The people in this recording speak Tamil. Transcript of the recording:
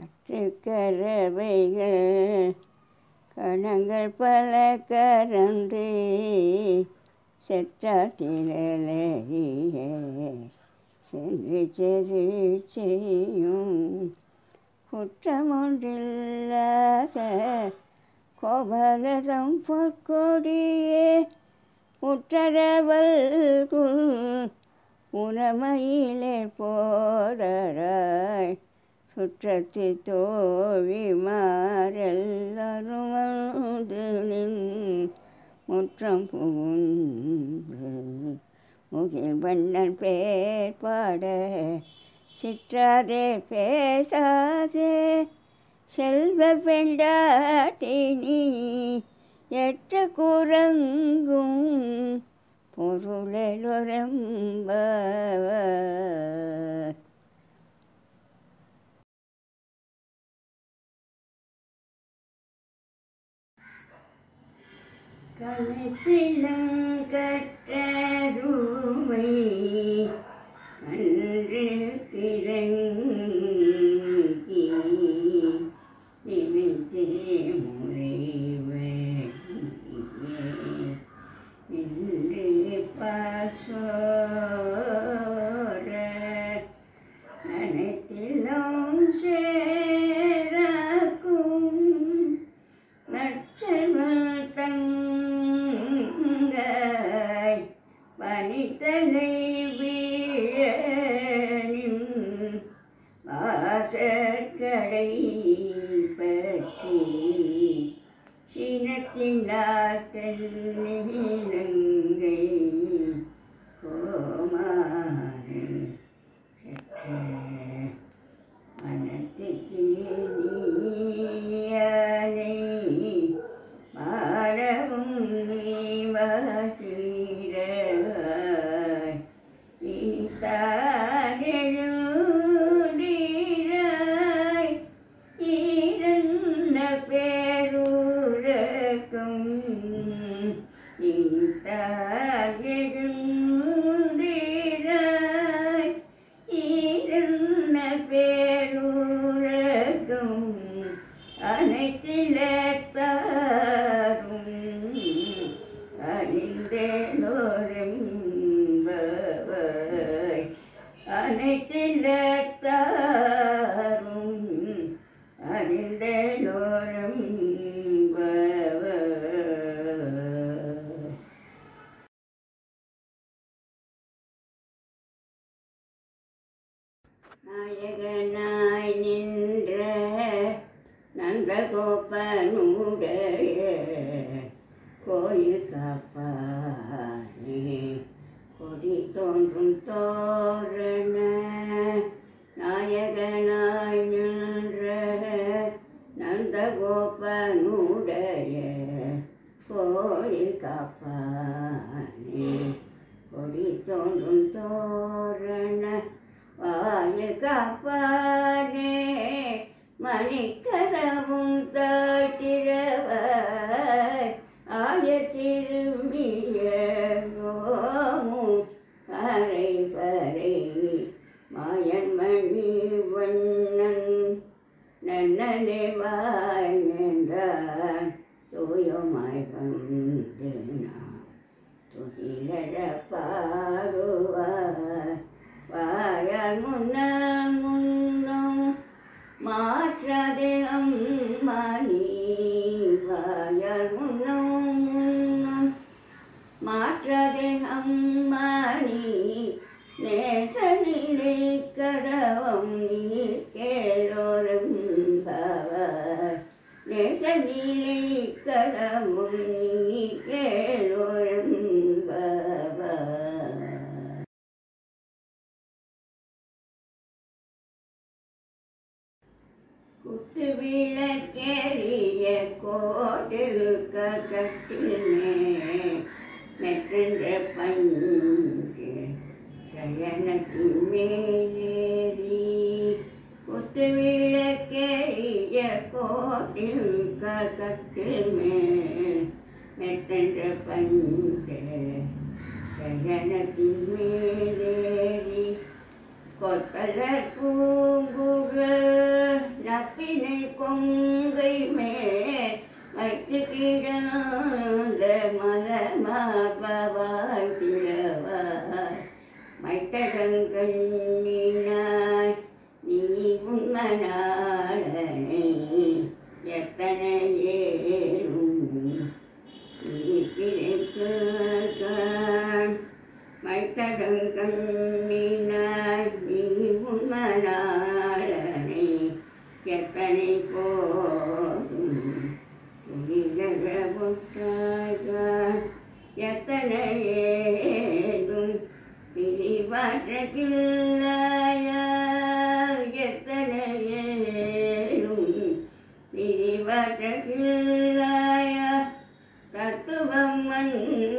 கற்றுக்கறவைகள் கணங்கள் பல கறந்து செற்றாத்திரலறிய சென்று செரு செய்யும் குற்றமொன்றில்லாத கோபலதம் பொற்கொடியே உற்றரவல் உணமையிலே போதராய் சுற்றத்து தோழி மாறெல்லாரும் வந்து நின் முற்றம் புகுந்து முகில் வண்ணன் பேர் பாட சிற்றாதே பேசாதே செல்வ பெண்டாட்டினி எற்ற குரங்கும் பொருளெலுரம்ப கற்றருமை அன்று கிறங்கி நினைத்தே முறைவே நின்று பாசோர அனைத்திலும் சேரக்கும் நற்றவள் தங்காய் பனித்தலை வீழனின் வாசற்கடை பற்றி சினத்தினால் தென்னிலங்கை கோமாறு சற்ற மனத்துக்கு நீயானை மாடவும் நீ வாசிராய் இனித்தானெழுந்தீராய் ஈரன்ன பேரூரக்கும் இனித்தானெழுந்தீராய் ஈரன்ன பேரூரக்கும் அனைத்திலத்தாரும் அறிந்தேனோரெம்பவை அனைத்திலத்தாரும் அறிந்தேனோரெம்பவை நாயகனாய் நின்ற நந்தகோபனுடைய கோயில் காப்பானே கொடி தோன்றும் தோரண நாயகனாய் நின்ற நந்தகோபனுடைய கோயில் காப்பானே கொடி தோன்றும் தோரண வாயில் காப்பானே மணிக்கதவும் தாழ்த்திரவாய் ஆயத்திருமிய ரோமும் கரை பறை மாயன் மணி வண்ணன் நன்னலே வாய் நின்றான் தூயமாய் வந்து நான் துகிலழ பாடுவார் வாயால் முன்னால் முன்னும் மாற்றாதே அம்மானி வாயால் முன்னும் முன்னும் மாற்றாதே அம்மானி நேசனிலே கதவம் நீ கேளோரும் பவர் நேசனிலே கதவும் நீ கேளோரும் பவர் குத்து விளக்கேறிய கோட்டில் கட்டினே மெத்தென்ற பஞ்சு சயனத்தின் மேலேறி குத்து விளக்கேறிய கோட்டில் கட்டில் மெத்தென்ற பஞ்சு சயனத்தின் மேலேறி கொத்தலர் பூங்குழல் நப்பினை கொங்கை மேல் வைத்து கிடந்த மலமாவாய் திரவாய் மைத்தடங்கண்ணினாய் நீ உண்மனாளனை எத்தனை ஏறும் நீ பிழைத்தான் மைத்தடங்கண்ணினாய் நீ உண்மனாளனை எத்தனை போதும் புரிதழவுட்டாக எத்தனை ஏதும் பிரிவாற்றகில்லையால் எத்தனை ஏதும் பிரிவாற்றகில்லையா தத்துவம் மண்